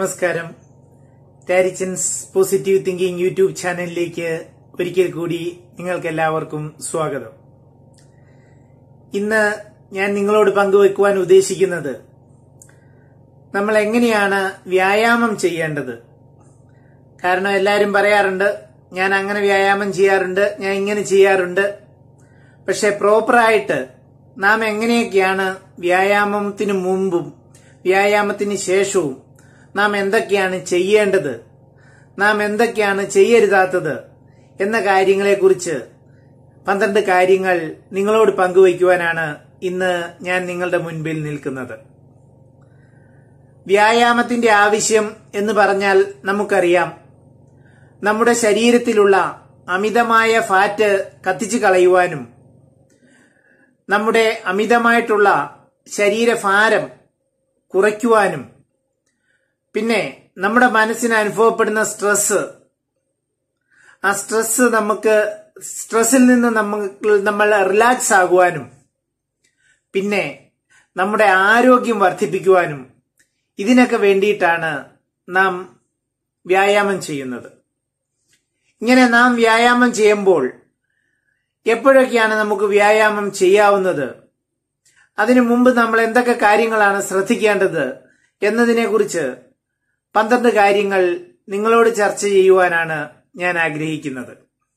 നമസ്കാരം ടാരിച്ചൻസ് positive thinking YouTube ചാനലിലേക്ക് ഒരിക്കൽ കൂടി നിങ്ങൾക്ക് എല്ലാവർക്കും സ്വാഗതം ഇന്ന് ഞാൻ നിങ്ങളോട് പങ്കുവെക്കുവാൻ ഉദ്ദേശിക്കുന്നത് നമ്മൾ എങ്ങനെയാണ് വ്യായാമം ചെയ്യേണ്ടത് കാരണം എല്ലാവരും പറയാറുണ്ട് ഞാൻ അങ്ങനെ വ്യായാമം ചെയ്യാറുണ്ട് ഞാൻ ഇങ്ങനെ ചെയ്യാറുണ്ട് പക്ഷെ പ്രോപ്പറായിട്ട് നാം എങ്ങനെയൊക്കെയാണ് വ്യായാമത്തിന് മുമ്പും വ്യായാമത്തിന് ശേഷവും നാം എന്തൊക്കെയാണ് ചെയ്യേണ്ടത് നാം എന്തൊക്കെയാണ് ചെയ്യരുതാത്തത് എന്ന കാര്യങ്ങളെക്കുറിച്ച് പന്ത്രണ്ട് കാര്യങ്ങൾ നിങ്ങളോട് പങ്കുവയ്ക്കുവാനാണ് ഇന്ന് ഞാൻ നിങ്ങളുടെ മുൻപിൽ നിൽക്കുന്നത് വ്യായാമത്തിന്റെ ആവശ്യം എന്ന് പറഞ്ഞാൽ നമുക്കറിയാം നമ്മുടെ ശരീരത്തിലുള്ള അമിതമായ ഫാറ്റ് കത്തിച്ചു കളയുവാനും നമ്മുടെ അമിതമായിട്ടുള്ള ശരീരഭാരം കുറയ്ക്കുവാനും പിന്നെ നമ്മുടെ മനസ്സിന് അനുഭവപ്പെടുന്ന സ്ട്രെസ് ആ സ്ട്രെസ് നമുക്ക് സ്ട്രെസ്സിൽ നിന്ന് നമുക്ക് നമ്മൾ റിലാക്സ് ആകുവാനും പിന്നെ നമ്മുടെ ആരോഗ്യം വർദ്ധിപ്പിക്കുവാനും ഇതിനൊക്കെ വേണ്ടിയിട്ടാണ് നാം വ്യായാമം ചെയ്യുന്നത് ഇങ്ങനെ നാം വ്യായാമം ചെയ്യുമ്പോൾ എപ്പോഴൊക്കെയാണ് നമുക്ക് വ്യായാമം ചെയ്യാവുന്നത് അതിനു മുമ്പ് നമ്മൾ എന്തൊക്കെ കാര്യങ്ങളാണ് ശ്രദ്ധിക്കേണ്ടത് എന്നതിനെക്കുറിച്ച് പന്ത്രണ്ട് കാര്യങ്ങൾ നിങ്ങളോട് ചർച്ച ചെയ്യുവാനാണ് ഞാൻ ആഗ്രഹിക്കുന്നത്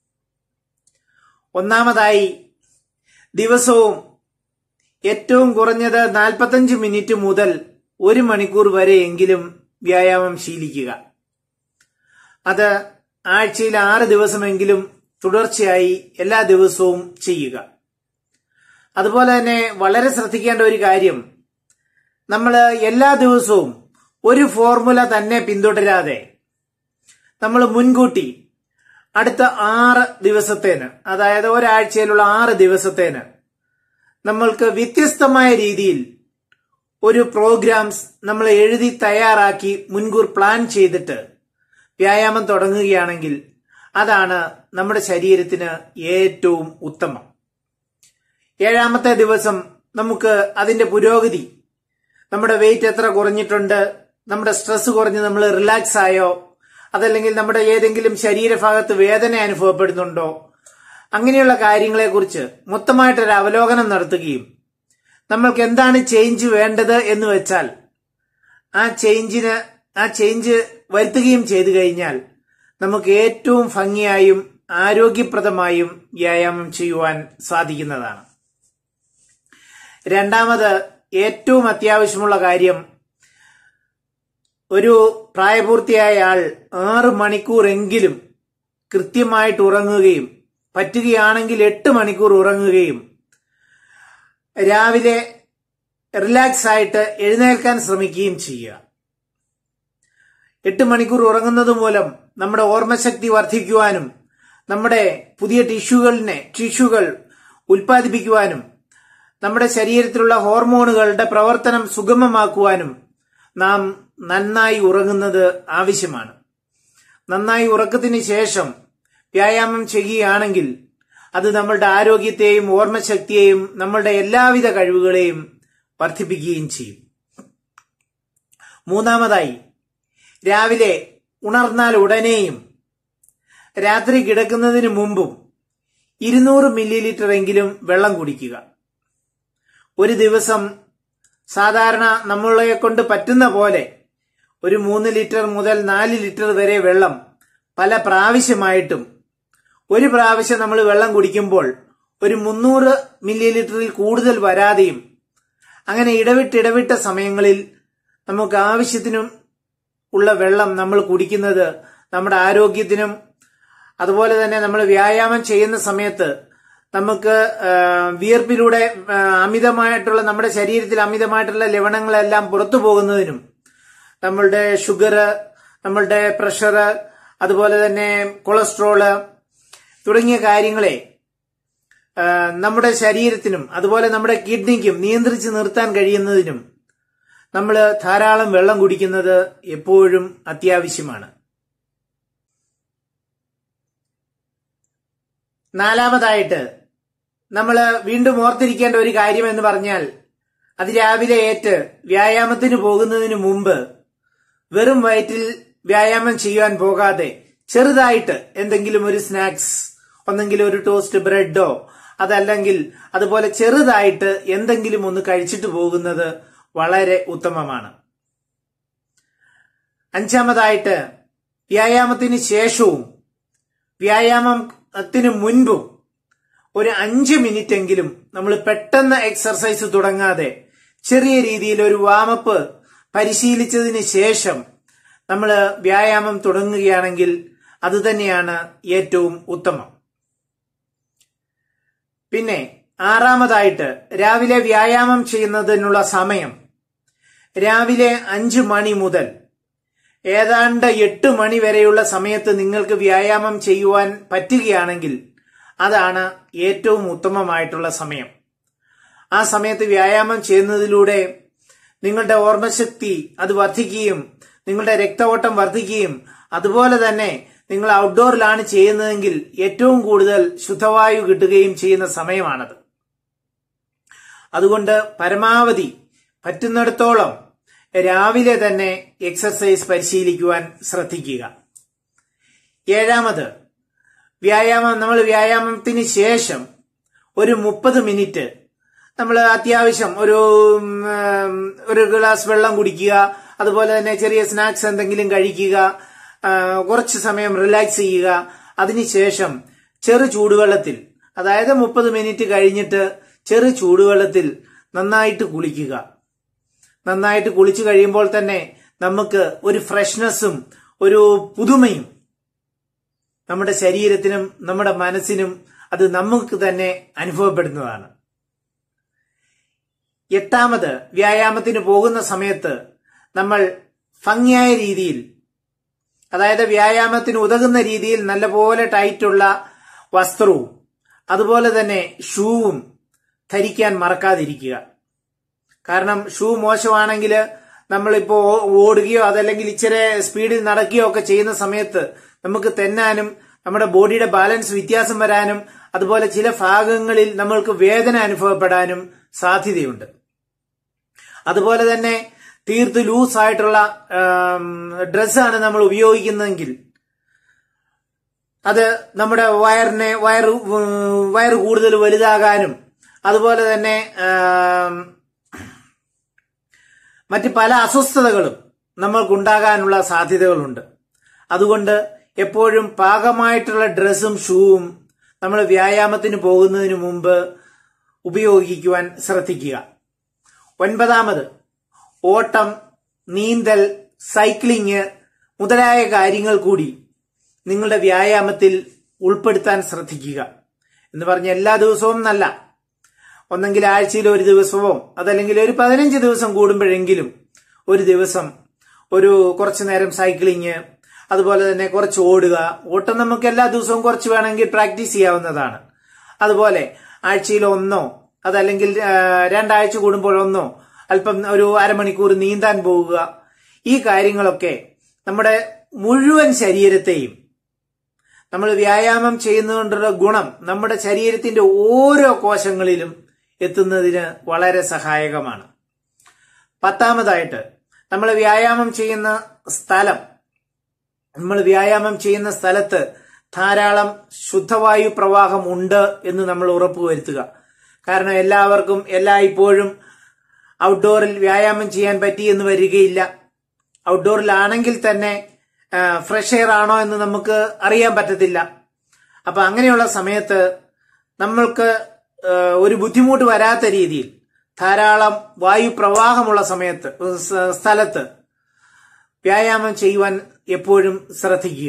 ഒന്നാമതായി ദിവസവും ഏറ്റവും കുറഞ്ഞത് നാൽപ്പത്തഞ്ച് മിനിറ്റ് മുതൽ ഒരു മണിക്കൂർ വരെയെങ്കിലും വ്യായാമം ശീലിക്കുക അത് ആഴ്ചയിൽ ആറ് ദിവസമെങ്കിലും തുടർച്ചയായി എല്ലാ ദിവസവും ചെയ്യുക അതുപോലെ തന്നെ വളരെ ശ്രദ്ധിക്കേണ്ട ഒരു കാര്യം നമ്മൾ എല്ലാ ദിവസവും ഒരു ഫോർമുല തന്നെ പിന്തുടരാതെ നമ്മൾ മുൻകൂട്ടി അടുത്ത ആറ് ദിവസത്തേന് അതായത് ഒരാഴ്ചയിലുള്ള ആറ് ദിവസത്തേന് നമ്മൾക്ക് വ്യത്യസ്തമായ രീതിയിൽ ഒരു പ്രോഗ്രാംസ് നമ്മൾ എഴുതി തയ്യാറാക്കി മുൻകൂർ പ്ലാൻ ചെയ്തിട്ട് വ്യായാമം തുടങ്ങുകയാണെങ്കിൽ അതാണ് നമ്മുടെ ശരീരത്തിന് ഏറ്റവും ഉത്തമം ഏഴാമത്തെ ദിവസം നമുക്ക് അതിന്റെ പുരോഗതി നമ്മുടെ വെയിറ്റ് എത്ര കുറഞ്ഞിട്ടുണ്ട് നമ്മുടെ സ്ട്രെസ് കുറഞ്ഞ് നമ്മൾ റിലാക്സ് ആയോ അതല്ലെങ്കിൽ നമ്മുടെ ഏതെങ്കിലും ശരീരഭാഗത്ത് വേദന അനുഭവപ്പെടുന്നുണ്ടോ അങ്ങനെയുള്ള കാര്യങ്ങളെക്കുറിച്ച് മൊത്തമായിട്ടൊരു അവലോകനം നടത്തുകയും നമ്മൾക്ക് എന്താണ് ചേഞ്ച് വേണ്ടത് എന്ന് വെച്ചാൽ ആ ചേഞ്ചിന് ആ ചേഞ്ച് വരുത്തുകയും ചെയ്തു കഴിഞ്ഞാൽ നമുക്ക് ഏറ്റവും ഭംഗിയായും ആരോഗ്യപ്രദമായും വ്യായാമം ചെയ്യുവാൻ സാധിക്കുന്നതാണ് രണ്ടാമത് ഏറ്റവും അത്യാവശ്യമുള്ള കാര്യം ഒരു പ്രായപൂർത്തിയായ ആൾ ആറ് മണിക്കൂറെങ്കിലും കൃത്യമായിട്ട് ഉറങ്ങുകയും പറ്റുകയാണെങ്കിൽ എട്ട് മണിക്കൂർ ഉറങ്ങുകയും രാവിലെ റിലാക്സ് ആയിട്ട് എഴുന്നേൽക്കാൻ ശ്രമിക്കുകയും ചെയ്യുക എട്ട് മണിക്കൂർ ഉറങ്ങുന്നത് മൂലം നമ്മുടെ ഓർമ്മശക്തി വർദ്ധിക്കുവാനും നമ്മുടെ പുതിയ ടിഷ്യൂകളിനെ ടിഷ്യൂകൾ ഉൽപ്പാദിപ്പിക്കുവാനും നമ്മുടെ ശരീരത്തിലുള്ള ഹോർമോണുകളുടെ പ്രവർത്തനം സുഗമമാക്കുവാനും നാം നന്നായി ഉറങ്ങുന്നത് ആവശ്യമാണ് നന്നായി ഉറക്കത്തിന് ശേഷം വ്യായാമം ചെയ്യുകയാണെങ്കിൽ അത് നമ്മളുടെ ആരോഗ്യത്തെയും ഓർമ്മശക്തിയെയും നമ്മളുടെ എല്ലാവിധ കഴിവുകളെയും വർദ്ധിപ്പിക്കുകയും ചെയ്യും മൂന്നാമതായി രാവിലെ ഉണർന്നാൽ ഉടനെയും രാത്രി കിടക്കുന്നതിന് മുമ്പും ഇരുന്നൂറ് മില്ലി ലിറ്റർ എങ്കിലും വെള്ളം കുടിക്കുക ഒരു ദിവസം സാധാരണ നമ്മളെ കൊണ്ട് പറ്റുന്ന പോലെ ഒരു മൂന്ന് ലിറ്റർ മുതൽ നാല് ലിറ്റർ വരെ വെള്ളം പല പ്രാവശ്യമായിട്ടും ഒരു പ്രാവശ്യം നമ്മൾ വെള്ളം കുടിക്കുമ്പോൾ ഒരു മുന്നൂറ് മില്ലി ലിറ്ററിൽ കൂടുതൽ വരാതെയും അങ്ങനെ ഇടവിട്ട് ഇടവിട്ട സമയങ്ങളിൽ നമുക്ക് ആവശ്യത്തിനും ഉള്ള വെള്ളം നമ്മൾ കുടിക്കുന്നത് നമ്മുടെ ആരോഗ്യത്തിനും അതുപോലെ തന്നെ നമ്മൾ വ്യായാമം ചെയ്യുന്ന സമയത്ത് നമുക്ക് വിയർപ്പിലൂടെ അമിതമായിട്ടുള്ള നമ്മുടെ ശരീരത്തിൽ അമിതമായിട്ടുള്ള ലവണങ്ങളെല്ലാം പുറത്തു പോകുന്നതിനും നമ്മളുടെ ഷുഗർ നമ്മളുടെ പ്രഷർ അതുപോലെ തന്നെ കൊളസ്ട്രോള് തുടങ്ങിയ കാര്യങ്ങളെ നമ്മുടെ ശരീരത്തിനും അതുപോലെ നമ്മുടെ കിഡ്നിക്കും നിയന്ത്രിച്ച് നിർത്താൻ കഴിയുന്നതിനും നമ്മൾ ധാരാളം വെള്ളം കുടിക്കുന്നത് എപ്പോഴും അത്യാവശ്യമാണ് നാലാമതായിട്ട് നമ്മൾ വീണ്ടും ഓർത്തിരിക്കേണ്ട ഒരു കാര്യം എന്ന് പറഞ്ഞാൽ അതിരാവിലെ ഏറ്റ് വ്യായാമത്തിന് പോകുന്നതിന് മുമ്പ് വെറും വയറ്റിൽ വ്യായാമം ചെയ്യുവാൻ പോകാതെ ചെറുതായിട്ട് എന്തെങ്കിലും ഒരു സ്നാക്സ് ഒന്നെങ്കിലും ഒരു ടോസ്റ്റ് ബ്രെഡോ അതല്ലെങ്കിൽ അതുപോലെ ചെറുതായിട്ട് എന്തെങ്കിലും ഒന്ന് കഴിച്ചിട്ട് പോകുന്നത് വളരെ ഉത്തമമാണ് അഞ്ചാമതായിട്ട് വ്യായാമത്തിന് ശേഷവും വ്യായാമത്തിന് മുൻപും ഒരു അഞ്ച് മിനിറ്റ് എങ്കിലും നമ്മൾ പെട്ടെന്ന് എക്സർസൈസ് തുടങ്ങാതെ ചെറിയ രീതിയിൽ ഒരു വാമപ്പ് പരിശീലിച്ചതിന് ശേഷം നമ്മൾ വ്യായാമം തുടങ്ങുകയാണെങ്കിൽ അതുതന്നെയാണ് ഏറ്റവും ഉത്തമം പിന്നെ ആറാമതായിട്ട് രാവിലെ വ്യായാമം ചെയ്യുന്നതിനുള്ള സമയം രാവിലെ അഞ്ചു മണി മുതൽ ഏതാണ്ട് എട്ട് മണി വരെയുള്ള സമയത്ത് നിങ്ങൾക്ക് വ്യായാമം ചെയ്യുവാൻ പറ്റുകയാണെങ്കിൽ അതാണ് ഏറ്റവും ഉത്തമമായിട്ടുള്ള സമയം ആ സമയത്ത് വ്യായാമം ചെയ്യുന്നതിലൂടെ നിങ്ങളുടെ ഓർമ്മശക്തി അത് വർദ്ധിക്കുകയും നിങ്ങളുടെ രക്തഓട്ടം വർദ്ധിക്കുകയും അതുപോലെ തന്നെ നിങ്ങൾ ഔട്ട്ഡോറിലാണ് ചെയ്യുന്നതെങ്കിൽ ഏറ്റവും കൂടുതൽ ശുദ്ധവായു കിട്ടുകയും ചെയ്യുന്ന സമയമാണത് അതുകൊണ്ട് പരമാവധി പറ്റുന്നിടത്തോളം രാവിലെ തന്നെ എക്സർസൈസ് പരിശീലിക്കുവാൻ ശ്രദ്ധിക്കുക ഏഴാമത് വ്യായാമം നമ്മൾ വ്യായാമത്തിന് ശേഷം ഒരു മുപ്പത് മിനിറ്റ് നമ്മൾ അത്യാവശ്യം ഒരു ഉം, ഒരു ഗ്ലാസ് വെള്ളം കുടിക്കുക അതുപോലെ തന്നെ ചെറിയ സ്നാക്സ് എന്തെങ്കിലും കഴിക്കുക ആ, കുറച്ച് സമയം റിലാക്സ് ചെയ്യുക അതിനുശേഷം ചെറു ചൂടുവെള്ളത്തിൽ അതായത് മുപ്പത് മിനിറ്റ് കഴിഞ്ഞിട്ട് ചെറു ചൂടുവെള്ളത്തിൽ നന്നായിട്ട് കുളിക്കുക നന്നായിട്ട് കുളിച്ചു കഴിയുമ്പോൾ തന്നെ നമുക്ക് ഒരു ഫ്രഷ്നെസ്സും ഒരു പുതുമയും നമ്മുടെ ശരീരത്തിനും നമ്മുടെ മനസ്സിനും അത് നമുക്ക് തന്നെ അനുഭവപ്പെടുന്നതാണ് എട്ടാമത് വ്യായാമത്തിന് പോകുന്ന സമയത്ത് നമ്മൾ ഭംഗിയായ രീതിയിൽ അതായത് വ്യായാമത്തിന് ഉതകുന്ന രീതിയിൽ നല്ലപോലെ ടൈറ്റുള്ള വസ്ത്രവും അതുപോലെ തന്നെ ഷൂവും ധരിക്കാൻ മറക്കാതിരിക്കുക കാരണം ഷൂ മോശമാണെങ്കിൽ നമ്മളിപ്പോ ഓ- ഓടുകയോ അതല്ലെങ്കിൽ ഇച്ചിരി സ്പീഡിൽ നടക്കുകയോ ഒക്കെ ചെയ്യുന്ന സമയത്ത് നമുക്ക് തെന്നാനും നമ്മുടെ ബോഡിയുടെ ബാലൻസ് വ്യത്യാസം വരാനും അതുപോലെ ചില ഭാഗങ്ങളിൽ നമ്മൾക്ക് വേദന അനുഭവപ്പെടാനും സാധ്യതയുണ്ട് അതുപോലെ തന്നെ തീർത്ത് ലൂസ് ആയിട്ടുള്ള ഡ്രസ്സാണ് നമ്മൾ ഉപയോഗിക്കുന്നതെങ്കിൽ അത് നമ്മുടെ വയറിനെ വയറ് ഉം, വയറ് കൂടുതൽ വലുതാകാനും അതുപോലെ തന്നെ ആം, മറ്റ് പല അസ്വസ്ഥതകളും നമ്മൾക്കുണ്ടാകാനുള്ള സാധ്യതകളുണ്ട് അതുകൊണ്ട് എപ്പോഴും പാകമായിട്ടുള്ള ഡ്രസ്സും ഷൂവും നമ്മൾ വ്യായാമത്തിന് പോകുന്നതിന് മുമ്പ് ഉപയോഗിക്കുവാൻ ശ്രദ്ധിക്കുക ഒൻപതാമത് ഓട്ടം നീന്തൽ സൈക്ലിംഗ് മുതലായ കാര്യങ്ങൾ കൂടി നിങ്ങളുടെ വ്യായാമത്തിൽ ഉൾപ്പെടുത്താൻ ശ്രദ്ധിക്കുക എന്ന് പറഞ്ഞ എല്ലാ ദിവസവും നല്ല ഒന്നെങ്കിൽ ആഴ്ചയിൽ ഒരു ദിവസമോ അതല്ലെങ്കിൽ ഒരു പതിനഞ്ച് ദിവസം കൂടുമ്പോഴെങ്കിലും ഒരു ദിവസം ഒരു കുറച്ചു നേരം സൈക്ലിങ് അതുപോലെ തന്നെ കുറച്ച് ഓടുക ഓട്ടം നമുക്ക് എല്ലാ ദിവസവും കുറച്ച് വേണമെങ്കിൽ പ്രാക്ടീസ് ചെയ്യാവുന്നതാണ് അതുപോലെ ആഴ്ചയിൽ ഒന്നോ അതല്ലെങ്കിൽ ആ, രണ്ടാഴ്ച കൂടുമ്പോൾ ഒന്നോ അല്പം ഒരു അരമണിക്കൂർ നീന്താൻ പോവുക ഈ കാര്യങ്ങളൊക്കെ നമ്മുടെ മുഴുവൻ ശരീരത്തെയും നമ്മൾ വ്യായാമം ചെയ്യുന്നതുകൊണ്ടുള്ള ഗുണം നമ്മുടെ ശരീരത്തിന്റെ ഓരോ കോശങ്ങളിലും എത്തുന്നതിന് വളരെ സഹായകമാണ് പത്താമതായിട്ട് നമ്മൾ വ്യായാമം ചെയ്യുന്ന സ്ഥലം നമ്മൾ വ്യായാമം ചെയ്യുന്ന സ്ഥലത്ത് ധാരാളം ശുദ്ധവായു പ്രവാഹം ഉണ്ട് എന്ന് നമ്മൾ ഉറപ്പുവരുത്തുക കാരണം എല്ലാവർക്കും എല്ലായ്പ്പോഴും ഔട്ട്ഡോറിൽ വ്യായാമം ചെയ്യാൻ പറ്റി എന്ന് വരികയില്ല ഔട്ട്ഡോറിലാണെങ്കിൽ തന്നെ ഫ്രഷ് എയർ ആണോ എന്ന് നമുക്ക് അറിയാൻ പറ്റത്തില്ല അപ്പൊ അങ്ങനെയുള്ള സമയത്ത് നമ്മൾക്ക് ആ, ഒരു ബുദ്ധിമുട്ട് വരാത്ത രീതിയിൽ ധാരാളം വായു പ്രവാഹമുള്ള സമയത്ത് സ- സ്ഥലത്ത് വ്യായാമം ചെയ്യുവാൻ എപ്പോഴും ശ്രദ്ധിക്കുക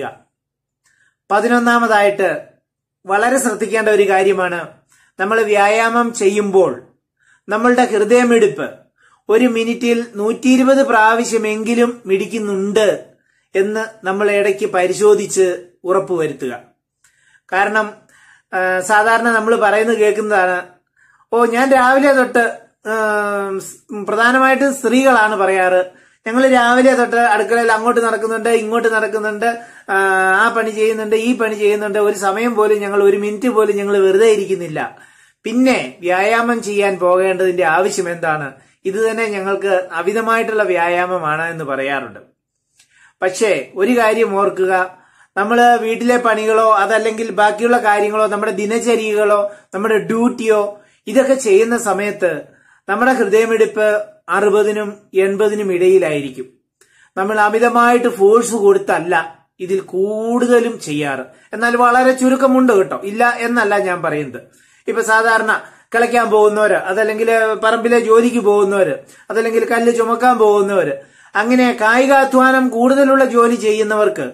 പതിനൊന്നാമതായിട്ട് വളരെ ശ്രദ്ധിക്കേണ്ട ഒരു കാര്യമാണ് നമ്മൾ വ്യായാമം ചെയ്യുമ്പോൾ നമ്മളുടെ ഹൃദയമിടിപ്പ് ഒരു മിനിറ്റിൽ നൂറ്റി ഇരുപത് പ്രാവശ്യമെങ്കിലും മിടിക്കുന്നുണ്ട് എന്ന് നമ്മൾ ഇടയ്ക്ക് പരിശോധിച്ച് ഉറപ്പുവരുത്തുക കാരണം ആ, സാധാരണ നമ്മൾ പറയുന്നത് കേൾക്കുന്നതാണ് ഓ ഞാൻ രാവിലെ തൊട്ട് ആ, സ്- പ്രധാനമായിട്ടും സ്ത്രീകളാണ് പറയാറ് ഞങ്ങൾ രാവിലെ തൊട്ട് അടുക്കളയിൽ അങ്ങോട്ട് നടക്കുന്നുണ്ട് ഇങ്ങോട്ട് നടക്കുന്നുണ്ട് ആ, ആ പണി ചെയ്യുന്നുണ്ട് ഈ പണി ചെയ്യുന്നുണ്ട് ഒരു സമയം പോലും ഞങ്ങൾ ഒരു മിനിറ്റ് പോലും ഞങ്ങൾ വെറുതെ ഇരിക്കുന്നില്ല പിന്നെ വ്യായാമം ചെയ്യാൻ പോകേണ്ടതിന്റെ ആവശ്യം എന്താണ് ഇത് തന്നെ ഞങ്ങൾക്ക് അമിതമായിട്ടുള്ള വ്യായാമമാണ് എന്ന് പറയാറുണ്ട് പക്ഷേ ഒരു കാര്യം ഓർക്കുക നമ്മൾ വീട്ടിലെ പണികളോ അതല്ലെങ്കിൽ ബാക്കിയുള്ള കാര്യങ്ങളോ നമ്മുടെ ദിനചര്യകളോ നമ്മുടെ ഡ്യൂട്ടിയോ ഇതൊക്കെ ചെയ്യുന്ന സമയത്ത് നമ്മുടെ ഹൃദയമിടിപ്പ് അറുപതിനും എൺപതിനും ഇടയിലായിരിക്കും നമ്മൾ അമിതമായിട്ട് ഫോഴ്സ് കൊടുത്തല്ല ഇതിൽ കൂടുതലും ചെയ്യാറ് എന്നാൽ വളരെ ചുരുക്കമുണ്ട് കേട്ടോ ഇല്ല എന്നല്ല ഞാൻ പറയുന്നത് ഇപ്പൊ സാധാരണ കളിക്കാൻ പോകുന്നവര് അതല്ലെങ്കിൽ പറമ്പിലെ ജോലിക്ക് പോകുന്നവര് അതല്ലെങ്കിൽ കല്ല് ചുമക്കാൻ പോകുന്നവര് അങ്ങനെ കായികാധ്വാനം കൂടുതലുള്ള ജോലി ചെയ്യുന്നവർക്ക്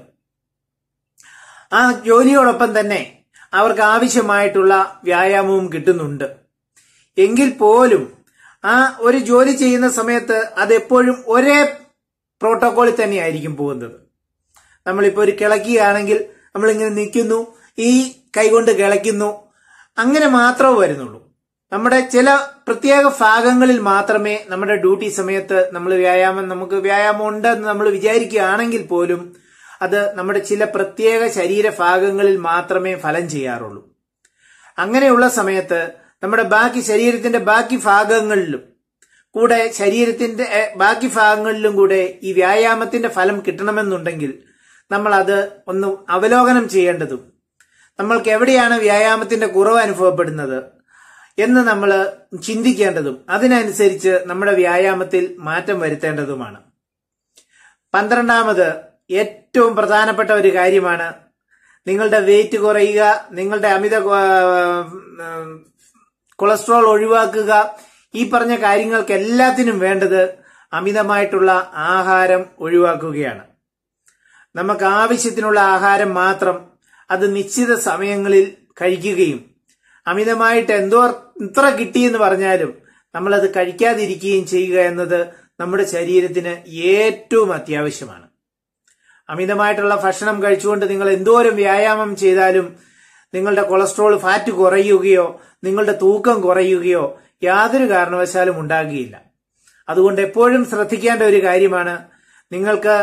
ആ ജോലിയോടൊപ്പം തന്നെ അവർക്ക് ആവശ്യമായിട്ടുള്ള വ്യായാമവും കിട്ടുന്നുണ്ട് എങ്കിൽ പോലും ആ ഒരു ജോലി ചെയ്യുന്ന സമയത്ത് അതെപ്പോഴും ഒരേ പ്രോട്ടോകോളിൽ തന്നെയായിരിക്കും പോകുന്നത് നമ്മളിപ്പോ ഒരു കിളക്കുകയാണെങ്കിൽ നമ്മളിങ്ങനെ നിൽക്കുന്നു ഈ കൈകൊണ്ട് കിളയ്ക്കുന്നു അങ്ങനെ മാത്രമേ വരുന്നുള്ളൂ നമ്മുടെ ചില പ്രത്യേക ഭാഗങ്ങളിൽ മാത്രമേ നമ്മുടെ ഡ്യൂട്ടി സമയത്ത് നമ്മൾ വ്യായാമം നമുക്ക് വ്യായാമം ഉണ്ടെന്ന് നമ്മൾ വിചാരിക്കുകയാണെങ്കിൽ പോലും അത് നമ്മുടെ ചില പ്രത്യേക ശരീര ഭാഗങ്ങളിൽ മാത്രമേ ഫലം ചെയ്യാറുള്ളൂ അങ്ങനെയുള്ള സമയത്ത് നമ്മുടെ ബാക്കി ശരീരത്തിന്റെ ബാക്കി ഭാഗങ്ങളിലും കൂടെ ശരീരത്തിന്റെ എ, ബാക്കി ഭാഗങ്ങളിലും കൂടെ ഈ വ്യായാമത്തിന്റെ ഫലം കിട്ടണമെന്നുണ്ടെങ്കിൽ നമ്മൾ അത് ഒന്ന് അവലോകനം ചെയ്യേണ്ടതും നമ്മൾക്ക് എവിടെയാണ് വ്യായാമത്തിന്റെ കുറവ് അനുഭവപ്പെടുന്നത് എന്ന് നമ്മൾ ചിന്തിക്കേണ്ടതും അതിനനുസരിച്ച് നമ്മുടെ വ്യായാമത്തിൽ മാറ്റം വരുത്തേണ്ടതുമാണ് പന്ത്രണ്ടാമത് ഏറ്റവും പ്രധാനപ്പെട്ട ഒരു കാര്യമാണ് നിങ്ങളുടെ വെയിറ്റ് കുറയുക നിങ്ങളുടെ അമിത കൊ- കൊളസ്ട്രോൾ ഒഴിവാക്കുക ഈ പറഞ്ഞ കാര്യങ്ങൾക്ക് എല്ലാത്തിനും വേണ്ടത് അമിതമായിട്ടുള്ള ആഹാരം ഒഴിവാക്കുകയാണ് നമുക്ക് ആവശ്യത്തിനുള്ള ആഹാരം മാത്രം അത് നിശ്ചിത സമയങ്ങളിൽ കഴിക്കുകയും അമിതമായിട്ട് എന്തോ ഇത്ര കിട്ടിയെന്ന് പറഞ്ഞാലും നമ്മളത് കഴിക്കാതിരിക്കുകയും ചെയ്യുക എന്നത് നമ്മുടെ ശരീരത്തിന് ഏറ്റവും അത്യാവശ്യമാണ് അമിതമായിട്ടുള്ള ഭക്ഷണം കഴിച്ചുകൊണ്ട് നിങ്ങൾ എന്തോരം വ്യായാമം ചെയ്താലും നിങ്ങളുടെ കൊളസ്ട്രോൾ ഫാറ്റ് കുറയുകയോ നിങ്ങളുടെ തൂക്കം കുറയുകയോ യാതൊരു കാരണവശാലും ഉണ്ടാകുകയില്ല അതുകൊണ്ട് എപ്പോഴും ശ്രദ്ധിക്കേണ്ട ഒരു കാര്യമാണ് നിങ്ങൾക്ക്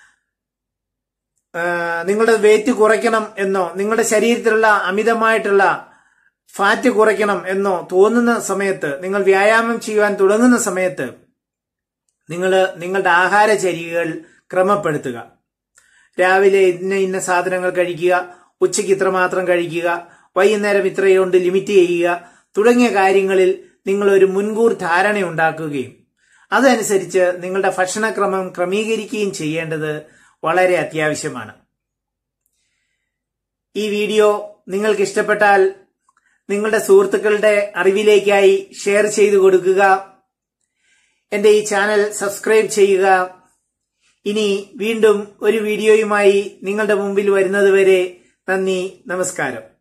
ആ, നിങ്ങളുടെ വെയിറ്റ് കുറയ്ക്കണം എന്നോ നിങ്ങളുടെ ശരീരത്തിലുള്ള അമിതമായിട്ടുള്ള ഫാറ്റ് കുറയ്ക്കണം എന്നോ തോന്നുന്ന സമയത്ത് നിങ്ങൾ വ്യായാമം ചെയ്യുവാൻ തുടങ്ങുന്ന സമയത്ത് നിങ്ങൾ നിങ്ങളുടെ ആഹാരചര്യകൾ ക്രമപ്പെടുത്തുക രാവിലെ ഇന്ന ഇന്ന സാധനങ്ങൾ കഴിക്കുക ഉച്ചയ്ക്ക് ഇത്രമാത്രം കഴിക്കുക വൈകുന്നേരം ഇത്രയുണ്ട് ലിമിറ്റ് ചെയ്യുക തുടങ്ങിയ കാര്യങ്ങളിൽ നിങ്ങൾ ഒരു മുൻകൂർ ധാരണ ഉണ്ടാക്കുകയും അതനുസരിച്ച് നിങ്ങളുടെ ഭക്ഷണക്രമം ക്രമീകരിക്കുകയും ചെയ്യേണ്ടത് വളരെ അത്യാവശ്യമാണ് ഈ വീഡിയോ നിങ്ങൾക്ക് ഇഷ്ടപ്പെട്ടാൽ നിങ്ങളുടെ സുഹൃത്തുക്കളുടെ അറിവിലേക്കായി ഷെയർ ചെയ്തു കൊടുക്കുക എന്റെ ഈ ചാനൽ സബ്സ്ക്രൈബ് ചെയ്യുക ഇനി വീണ്ടും ഒരു വീഡിയോയുമായി നിങ്ങളുടെ മുമ്പിൽ വരുന്നതുവരെ നന്ദി നമസ്കാരം